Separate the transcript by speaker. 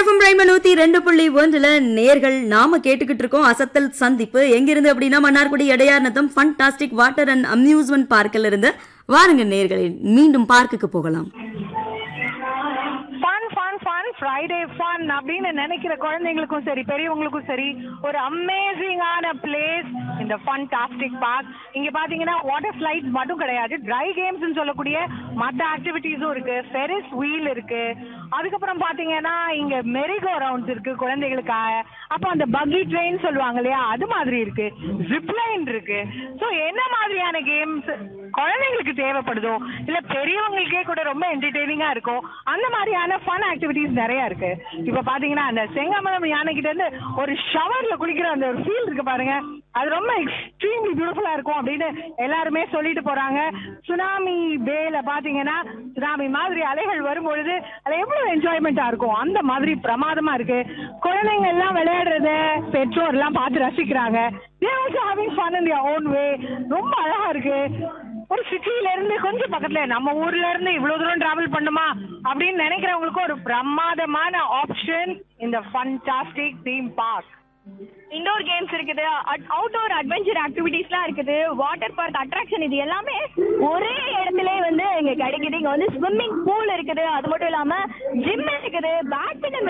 Speaker 1: FM prime நூத்தி ரெண்டு புள்ளி ஒன்றுல நேர்கள் நாம கேட்டுக்கிட்டு இருக்கோம் அசத்தல் சந்திப்பு எங்கிருந்து அப்படின்னா Mannargudi Idaiyar Nattham fantastic water and amusement பார்க்கில் இருந்து வாருங்க நேர்களே மீண்டும் பார்க்குக்கு போகலாம்
Speaker 2: fun fun fun Friday fun அப்படின்னு நினைக்கிற குழந்தைங்களுக்கும் சரி பெரியவங்களுக்கும் சரி ஒரு அமேசிங்கான பிளேஸ் இந்த ஃபன் டாஸ்டிக் பார்க் இங்க பாத்தீங்கன்னா வாட்டர் ஸ்லைட்ஸ் மட்டும் கிடையாது ட்ரை கேம்ஸ் சொல்லக்கூடிய மற்ற ஆக்டிவிட்டீஸும் இருக்கு ஃபெரிஸ் வீல் இருக்கு அதுக்கப்புறம் பாத்தீங்கன்னா இங்க மெரிகோ ரவுண்ட்ஸ் இருக்கு குழந்தைகளுக்காக அப்ப அந்த பக்கி ட்ரெயின் சொல்லுவாங்க இல்லையா அது மாதிரி இருக்கு ஜிப்லைன் இருக்கு ஸோ என்ன மாதிரியான கேம்ஸ் குழந்தைங்களுக்கு தேவைப்படுதோ இல்ல பெரியவங்களுக்கே கூட ரொம்ப என்டர்டெய்னிங்கா இருக்கும் அந்த மாதிரியான ஃபன் ஆக்டிவிட்டிஸ் நிறைய இருக்கு இப்ப பாத்தீங்கன்னா அந்த செங்கமலம் யானை கிட்ட இருந்து ஒரு ஷவர்ல குளிக்கிற அந்த ஒரு ஃபீல் இருக்கு பாருங்க அது ரொம்ப எக்ஸ்ட்ரீம்லி பியூட்டிஃபுல்லா இருக்கும் அப்படின்னு எல்லாருமே சொல்லிட்டு போறாங்க சுனாமி பேல பாத்தீங்கன்னா சுனாமி மாதிரி அலைகள் வரும்பொழுது அதுல எவ்வளவு என்ஜாய்மெண்டா இருக்கும் அந்த மாதிரி பிரமாதமா இருக்கு குழந்தைங்க எல்லாம் விளையாடுறத பெற்றோர் எல்லாம் பார்த்து ரசிக்கிறாங்க they also having fun in their own way ரொம்ப அழகா இருக்கு ஒரு சிட்டில இருந்து கொஞ்சம் பக்கத்துல நம்ம ஊர்ல இருந்து இவ்வளவு தூரம் டிராவல் பண்ணுமா அப்படின்னு நினைக்கிறவங்களுக்கு ஒரு பிரமாதமான ஆப்ஷன் இந்த fantastic theme park
Speaker 3: indoor games இருக்குது அவுட்டோர் அட்வென்ச்சர் ஆக்டிவிட்டீஸ்லாம் இருக்குது வாட்டர் பார்க் அட்ராக்ஷன் இது எல்லாமே ஒரே இடத்துல வந்து இங்க கிடைக்குது இங்க வந்து ஸ்விம்மிங் பூல் இருக்குது அது மட்டும் இல்லாம ஜிம் இருக்குது பேட்மிண்டன்